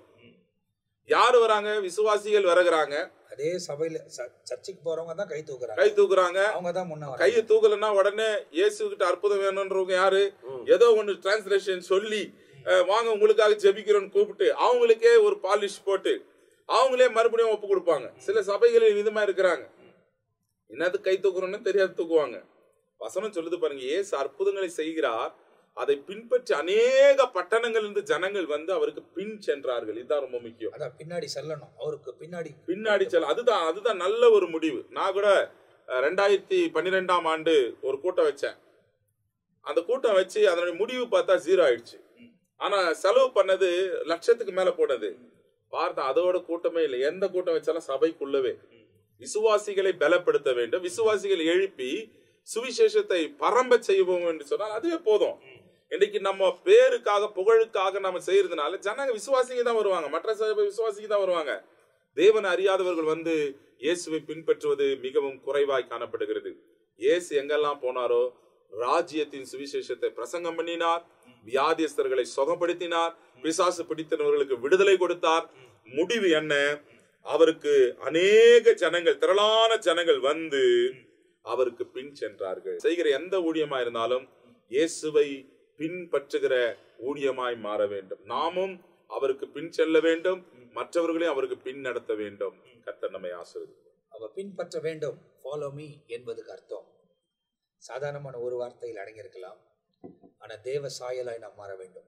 யார் வராங்க விசுவாசிகள் வருகிறாங்க அதே சபையில ச- சர்ச்சுக்கு போறவங்க தான் கை தூக்குறாங்க கை தூக்குறாங்க அவங்க தான் முன்ன வராங்க. கையை தூக்கலன்னா உடனே இயேசு கிட்ட அற்புதம் வேணும்ன்றவங்க யாரு ஏதோ ஒன்று டிரான்ஸ்லேஷன் சொல்லி அஹ், வாங்க உங்களுக்காக ஜெபிக்கிறோம்னு கூப்பிட்டு அவங்களுக்கே ஒரு பாலிஷ் போட்டு அவங்களே மறுபடியும் ஒப்பு கொடுப்பாங்க சில சபைகளில் விதமா இருக்கிறாங்க என்னது கை தூக்குறோம்னு தெரியாது தூக்குவாங்க வசனம் சொல்லுது பாருங்க இயேசு அற்புதங்களை செய்கிறார் அதை பின்பற்றி அநேக பட்டணங்களிலிருந்து ஜனங்கள் வந்து அவருக்கு பின் சென்றார்கள் இதுதான் ரொம்ப முக்கியம் அதான் பின்னாடி செல்லணும் அவருக்கு பின்னாடி பின்னாடி செல்ல அதுதான் அதுதான் நல்ல ஒரு முடிவு நான் கூட அஹ், ரெண்டாயிரத்தி பன்னிரெண்டாம் ஆண்டு ஒரு கூட்டம் வச்சேன் அந்த கூட்டம் வச்சு அதனுடைய முடிவு பார்த்தா ஜீரோ ஆயிடுச்சு ஆனா செலவு பண்ணது லட்சத்துக்கு மேல போனது பார்த்தா அதோட கூட்டமே இல்லை எந்த கூட்டம் வச்சாலும் சபைக்குள்ளவே விசுவாசிகளை பலப்படுத்த வேண்டும் விசுவாசிகளை எழுப்பி சுவிசேஷத்தை பரம்ப செய்வோம் என்று சொன்னால் அதுவே போதும் இன்னைக்கு நம்ம பேருக்காக புகழுக்காக நம்ம செய்யறதுனால ஜனங்க விசுவாசிங்க தான் வருவாங்க மற்ற சபை விசுவாசிங்க தான் வருவாங்க தேவன் அறியாதவர்கள் வந்து இயேசுவை பின்பற்றுவது மிகவும் குறைவாய் காணப்படுகிறது இயேசு எங்கெல்லாம் போனாரோ ராஜ்யத்தின் சுவிசேஷத்தை பிரசங்கம் பண்ணினார் வியாதியஸ்தர்களை சுகப்படுத்தினார் பிசாசு பிடித்தவர்களுக்கு விடுதலை கொடுத்தார் முடிவு என்ன அவருக்கு அநேக ஜனங்கள் திரளான ஜனங்கள் வந்து அவருக்கு பின் சென்றார்கள் செய்கிற எந்த ஊழியமா இருந்தாலும் இயேசுவை பின்பற்றுகிற ஊழியமாய் மாற வேண்டும் நாமும் அவருக்கு பின் செல்ல வேண்டும் மற்றவர்களையும் அவருக்கு பின் நடத்த வேண்டும் கர்த்தர் நம்மை ஆசிரியர் அவ பின்பற்ற வேண்டும் ஃபாலோ மீ என்பதுக்கு அர்த்தம் சாதாரணமான ஒரு வார்த்தையில் அடங்கியிருக்கலாம் ஆனா தேவ சாயலாய் நாம் மாற வேண்டும்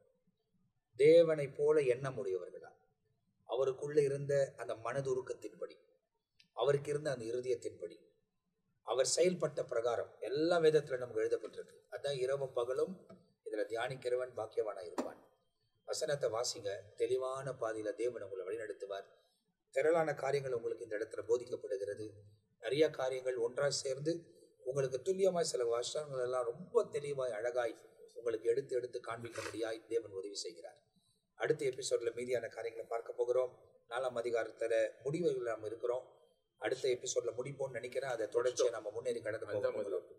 தேவனை போல எண்ணம் உடையவர்களா அவருக்குள்ள இருந்த அந்த மனதுருக்கத்தின்படி அவருக்கு இருந்த அந்த இருதயத்தின்படி அவர் செயல்பட்ட பிரகாரம் எல்லா வேதத்துல நமக்கு எழுதப்பட்டிருக்கு அதான் இரவும் பகலும் இதுல தியானிக்கிறவன் பாக்கியவானா இருப்பான் வசனத்தை வாசிங்க தெளிவான பாதையில தேவன் உங்களை வழிநடத்துவார் திரளான காரியங்கள் உங்களுக்கு இந்த இடத்துல போதிக்கப்படுகிறது நிறைய காரியங்கள் ஒன்றாய் சேர்ந்து உங்களுக்கு துல்லியமாய் சில வசனங்கள் எல்லாம் ரொம்ப தெளிவாய் அழகாய் உங்களுக்கு எடுத்து எடுத்து காண்பிக்கும்படியாய் தேவன் உதவி செய்கிறார் அடுத்த எபிசோட்ல மீதியான காரியங்களை பார்க்க போகிறோம் நாலாம் அதிகாரத்துல முடிவுகள் நாம் இருக்கிறோம் அடுத்த எபிசோட்ல முடிப்போம்னு நினைக்கிறேன் அதை தொடர்ச்சியை நம்ம முன்னேறி கடந்து போக போகிறோம்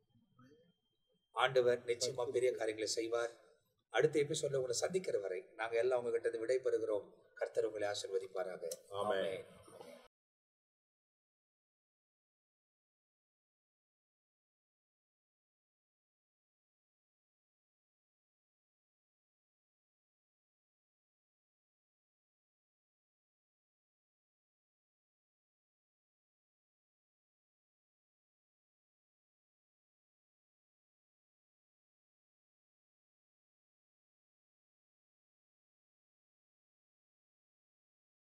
ஆண்டவர் நிச்சயமா பெரிய காரியங்களை செய்வார் அடுத்த எபிசோட்ல உங்களை சந்திக்கிற வரை நாங்க எல்லாம் உங்ககிட்ட இருந்து விடை பெறுகிறோம் கர்த்தர் உங்களை ஆசிர்வதிப்பாராக ஆமென். ஆமென்